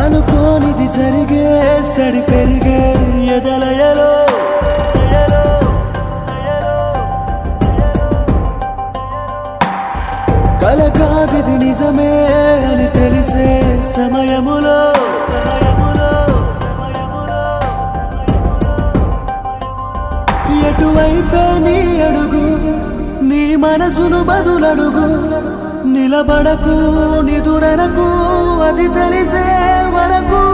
అనుకోనిది జరిగే సడి పెరిగే ఎదలయలో కల కాదిది నిజమే అని తెలిసే సమయములో సమయములో సమయములో ఎటువైపే నీ అడుగు నీ మనసును బదులడుగు నిలబడకు నిదురనకు అది తెలిసే వరకు